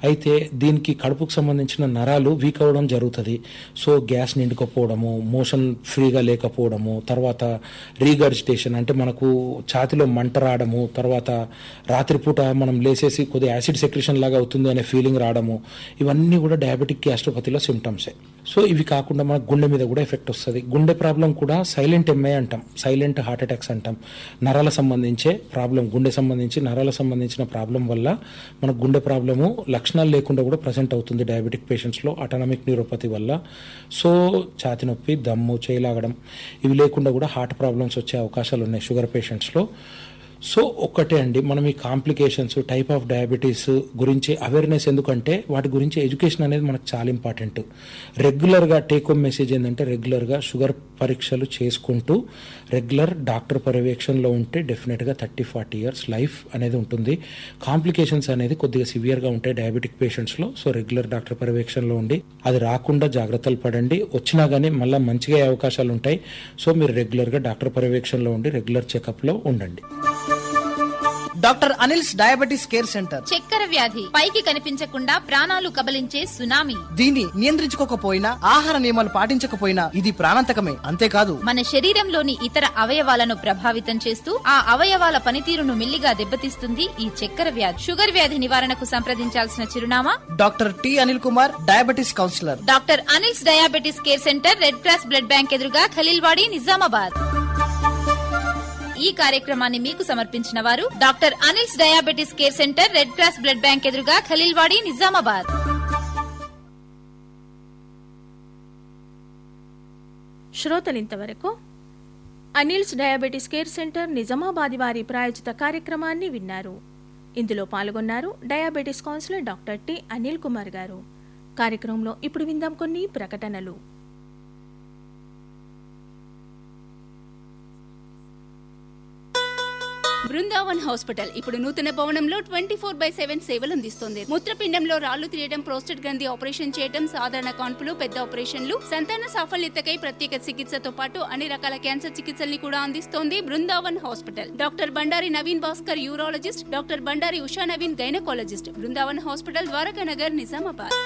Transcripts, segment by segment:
అయితే దీనికి కడుపుకు సంబంధించిన నరాలు వీక్ అవ్వడం జరుగుతుంది సో గ్యాస్ నిండుకపోవడము మోషన్ ఫ్రీగా లేకపోవడము తర్వాత రీగర్జిటేషన్ అంటే మనకు ఛాతిలో మంట రావడము తర్వాత రాత్రిపూట మనం లేసేసి కొద్దిగా యాసిడ్ సెక్రేషన్ లాగా అవుతుంది అనే ఫీలింగ్ రావడము ఇవన్నీ కూడా డయాబెటిక్ గ్యాస్ట్రోపతిలో సిమ్టమ్సే సో ఇవి కాకుండా మన గుండె మీద కూడా ఎఫెక్ట్ వస్తుంది గుండె ప్రాబ్లం కూడా సైలెంట్ ఎంఐ అంటాం సైలెంట్ హార్ట్ అటాక్స్ అంటాం నరాల సంబంధించే ప్రాబ్లం గుండె సంబంధించి నరాల సంబంధించిన ప్రాబ్లం వల్ల మన గుండె ప్రాబ్లము లక్షణాలు లేకుండా కూడా ప్రజెంట్ అవుతుంది డయాబెటిక్ పేషెంట్స్లో అటానమిక్ న్యూరోపతి వల్ల సో ఛాతి నొప్పి దమ్ము చేయలాగడం ఇవి లేకుండా కూడా హార్ట్ ప్రాబ్లమ్స్ వచ్చే అవకాశాలు ఉన్నాయి షుగర్ పేషెంట్స్లో సో ఒక్కటే అండి మనం ఈ కాంప్లికేషన్స్ టైప్ ఆఫ్ డయాబెటీస్ గురించి అవేర్నెస్ ఎందుకంటే వాటి గురించి ఎడ్యుకేషన్ అనేది మనకు చాలా ఇంపార్టెంట్ రెగ్యులర్గా టేక్ హోమ్ మెసేజ్ ఏంటంటే రెగ్యులర్గా షుగర్ పరీక్షలు చేసుకుంటూ రెగ్యులర్ డాక్టర్ పర్యవేక్షణలో ఉంటే డెఫినెట్గా థర్టీ ఫార్టీ ఇయర్స్ లైఫ్ అనేది ఉంటుంది కాంప్లికేషన్స్ అనేది కొద్దిగా సివియర్గా ఉంటాయి డయాబెటిక్ పేషెంట్స్లో సో రెగ్యులర్ డాక్టర్ పర్యవేక్షణలో ఉండి అది రాకుండా జాగ్రత్తలు పడండి వచ్చినా కానీ మళ్ళీ మంచిగా అయ్యే అవకాశాలు ఉంటాయి సో మీరు రెగ్యులర్గా డాక్టర్ పర్యవేక్షణలో ఉండి రెగ్యులర్ చెకప్లో ఉండండి doctor Anil's diabetes care centre చక్కెర వ్యాధి పైకి కనిపించకుండా ప్రాణాలు కబలించే సునామీ దీన్ని నియంత్రించుకోకపోయినా ఆహార నియమాలు పాటించకపోయినా ఇది ప్రాణాంతకమే అంతేకాదు మన శరీరంలోని ఇతర అవయవాలను ప్రభావితం చేస్తూ ఆ అవయవాల పనితీరును మెల్లిగా దెబ్బతీస్తుంది ఈ చక్కెర వ్యాధి షుగర్ వ్యాధి నివారణకు సంప్రదించాల్సిన చిరునామా doctor T Anil Kumar diabetes counsellor doctor Anil's diabetes care centre red cross blood bank ఎదురుగా ఖలీల్వాడి నిజామాబాద్ ఈ కార్యక్రమాన్ని మీకు సమర్పించిన వారు doctor Anil's diabetes care centre red cross blood bank ఎదురుగా ఖలీల్వాడి నిజామాబాద్ శ్రోతలింతవరకు Anil's diabetes care centre Nizamabad వారి ప్రాయోజిత కార్యక్రమాన్ని విన్నారు ఇందులో పాల్గొన్నారు diabetes counsellor doctor T Anil Kumar garu కార్యక్రమంలో ఇప్పుడు విందాం కొన్ని ప్రకటనలు బృందావన్ హాస్పిటల్ ఇప్పుడు నూతన భవనంలో ట్వంటీ ఫోర్ బై సెవెన్ సేవలు అందిస్తుంది మూత్రపిండంలో రాళ్లు తీయడం ప్రోస్టేట్ గ్రంథి ఆపరేషన్ చేయడం సాధారణ కాన్పులు పెద్ద ఆపరేషన్లు సంతాన సాఫల్యతకై ప్రత్యేక చికిత్సతో పాటు అన్ని రకాల క్యాన్సర్ చికిత్సల్ని కూడా అందిస్తోంది Brindavan hospital doctor Bandari Naveen Bhaskar urologist doctor Bandari Usha Naveen gynaecologist Brindavan hospital Dwaraka Nagar Nizamabad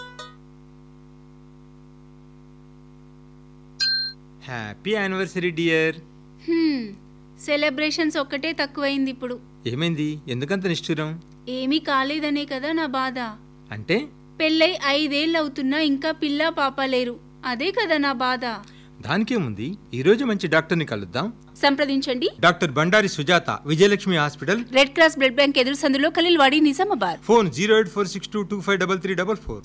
happy anniversary dear celebrations ఒక్కటే తక్కువైంది ఇప్పుడు ఏమైంది ఎందుకంత నిష్ఠురం ఏమీ కాలేదనే కదా నా బాధ అంటే పెళ్ళై ఐదేళ్ళు అవుతున్నా ఇంకా పిల్ల పాప లేరు అదే కదా నా బాధ దానికేముంది ఈ రోజు మంచి డాక్టర్ని కలుద్దాం సంప్రదించండి doctor Bandari Sujatha Vijayalakshmi hospital red cross blood bank ఎదురు సందులో Khaleelwadi Nizamabad phone zero eight four six two two five double three double four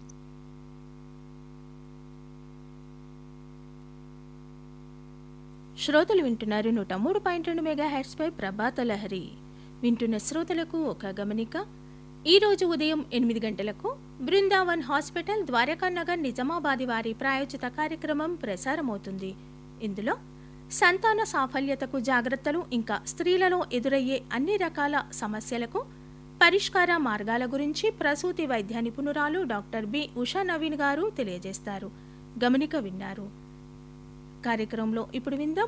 శ్రోతలు వింటున్నారు నూట మూడు పాయింట్ రెండు మెగా పై ప్రభాత లహరి వింటున్న శ్రోతలకు ఒక గమనిక ఈ రోజు ఉదయం ఎనిమిది గంటలకు బృందావన్ హాస్పిటల్ ద్వారకా నగర్ నిజామాబాది వారి ప్రాయోజిత కార్యక్రమం ప్రసారమవుతుంది ఇందులో సంతాన సాఫల్యతకు జాగ్రత్తలు ఇంకా స్త్రీలలో ఎదురయ్యే అన్ని రకాల సమస్యలకు పరిష్కార మార్గాల గురించి ప్రసూతి వైద్య నిపుణురాలు డాక్టర్ బి ఉషా నవీన్ గారు తెలియజేస్తారు గమనిక విన్నారు కార్యక్రమంలో ఇప్పుడు విందాం